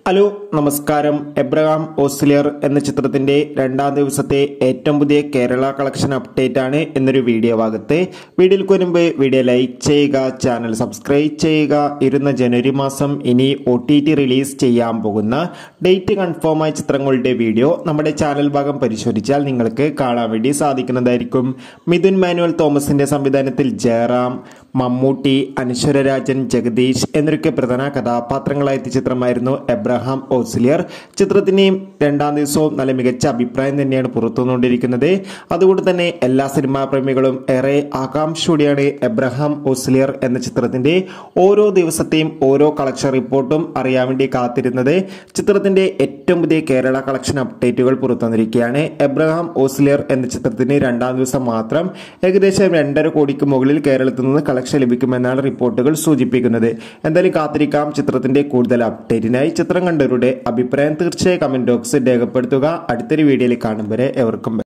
hello നമസ്കാരം Abraham ഓസ്ലിയർ എന്ന ചിത്രത്തിന്റെ രണ്ടാം ദിവസത്തെ ഏറ്റവും പുതിയ കേരള കളക്ഷൻ അപ്ഡേറ്റ് ആണ് എന്നൊരു വീഡിയോ ഭാഗത്ത് വീഡിയോയ്ക്ക് മുൻപ് വീഡിയോ ലൈക്ക് ചെയ്യുക ചാനൽ സബ്സ്ക്രൈബ് ചെയ്യുക ഇരുന്ന ജനുവരി മാസം ഇനി ഒ ടി ടി റിലീസ് ചെയ്യാൻ പോകുന്ന ഡേറ്റ് കൺഫേം ആയ ചിത്രങ്ങളുടെ വീഡിയോ നമ്മുടെ ചാനൽ ഭാഗം പരിശോധിച്ചാൽ നിങ്ങൾക്ക് കാണാൻ വേണ്ടി സാധിക്കുന്നതായിരിക്കും മിഥുൻ മാനുവൽ തോമസിന്റെ സംവിധാനത്തിൽ ജയറാം മമ്മൂട്ടി അനശ്വര രാജൻ ജഗദീഷ് എന്നൊക്കെ പ്രധാന കഥാപാത്രങ്ങളായ എത്തിയ ചിത്രമായിരുന്നു എബ്രഹാം ഓസ്ലിയർ ചിത്രത്തിന്റെയും രണ്ടാം ദിവസവും നല്ല മികച്ച അഭിപ്രായം തന്നെയാണ് പുറത്തുവന്നുകൊണ്ടിരിക്കുന്നത് അതുകൊണ്ട് തന്നെ എല്ലാ സിനിമാ പ്രേമികളും ഏറെ ആകാംക്ഷയോടെയാണ് എബ്രഹാം ഓസ്ലിയർ എന്ന ചിത്രത്തിന്റെ ഓരോ ദിവസത്തെയും ഓരോ കളക്ഷൻ റിപ്പോർട്ടും അറിയാൻ വേണ്ടി കാത്തിരുന്നത് ചിത്രത്തിന്റെ ഏറ്റവും പുതിയ കേരള കളക്ഷൻ അപ്ഡേറ്റുകൾ പുറത്തുവന്നിരിക്കുകയാണ് എബ്രഹാം ഓസ്ലിയർ എന്ന ചിത്രത്തിന് രണ്ടാം ദിവസം മാത്രം ഏകദേശം രണ്ടര കോടിക്ക് മുകളിൽ കേരളത്തിൽ നിന്ന് കളക്ഷൻ ലഭിക്കുമെന്നാണ് റിപ്പോർട്ടുകൾ സൂചിപ്പിക്കുന്നത് എന്തായാലും കാത്തിരിക്കാം ചിത്രത്തിന്റെ കൂടുതൽ അപ്ഡേറ്റിനായി ചിത്രം കണ്ടവരുടെ അഭിപ്രായം തീർച്ചയായും കമന്റ് ബോക്സിൽ രേഖപ്പെടുത്തുക അടുത്തൊരു വീഡിയോയിൽ കാണും വരെ എവർക്കും